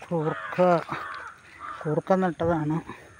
കൂർക്ക കൂർക്ക നട്ടതാണ്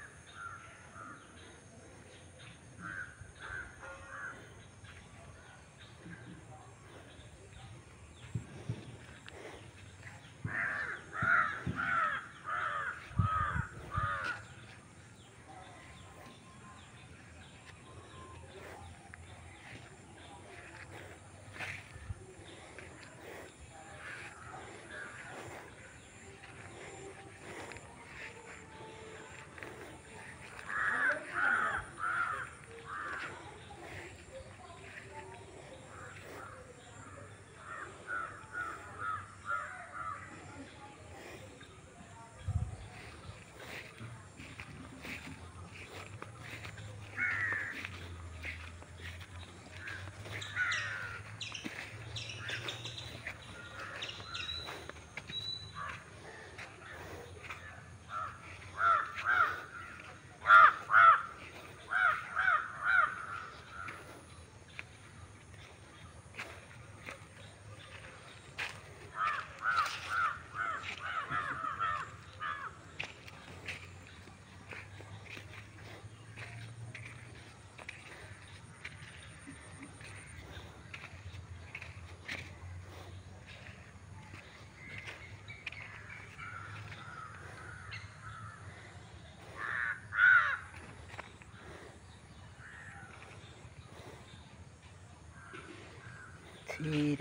ചീര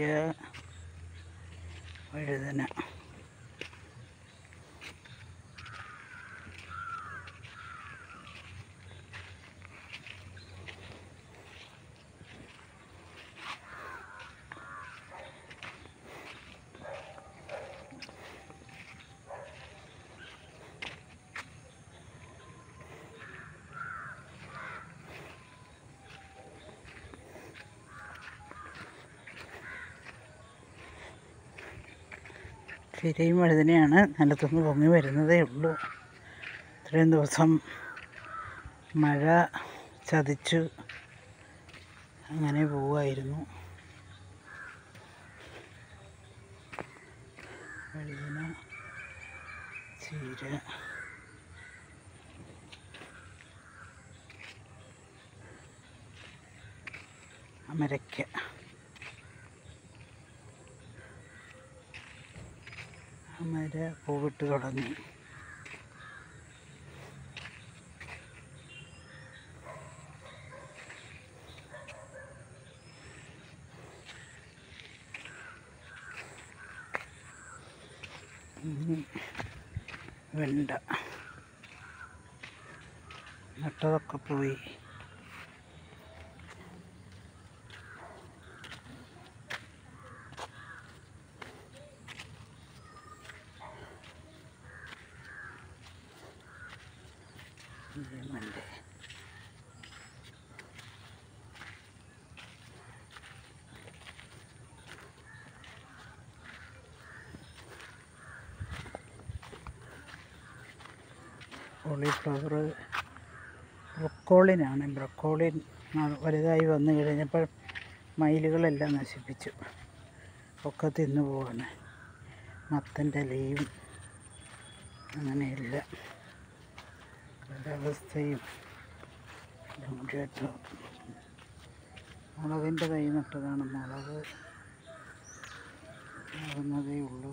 വഴുതന ചീരയും വഴുതനയാണ് നിലത്തുനിന്ന് പൊങ്ങി വരുന്നതേ ഉള്ളൂ ഇത്രയും ദിവസം മഴ ചതിച്ചു അങ്ങനെ പോവായിരുന്നു വഴുതന ചീര അമരയ്ക്ക അമര പൂവിട്ട് തുടങ്ങി ഇനി വെണ്ട നട്ടതൊക്കെ പോയി വെണ്ട കോളിഫ്ലവർ ബ്രൊക്കോളിനാണ് ബ്രൊക്കോളിൻ ന- വലുതായി വന്നു കഴിഞ്ഞപ്പോൾ മയിലുകളെല്ലാം നശിപ്പിച്ചു ഒക്കെ തിന്നു പോവാണ് മത്തൻ്റെ ഇലയും അങ്ങനെയല്ല ഒരവസ്ഥയും കേട്ടോ മുളകിൻ്റെ തൈ നട്ടതാണ് മുളക് ആകുന്നതേ ഉള്ളൂ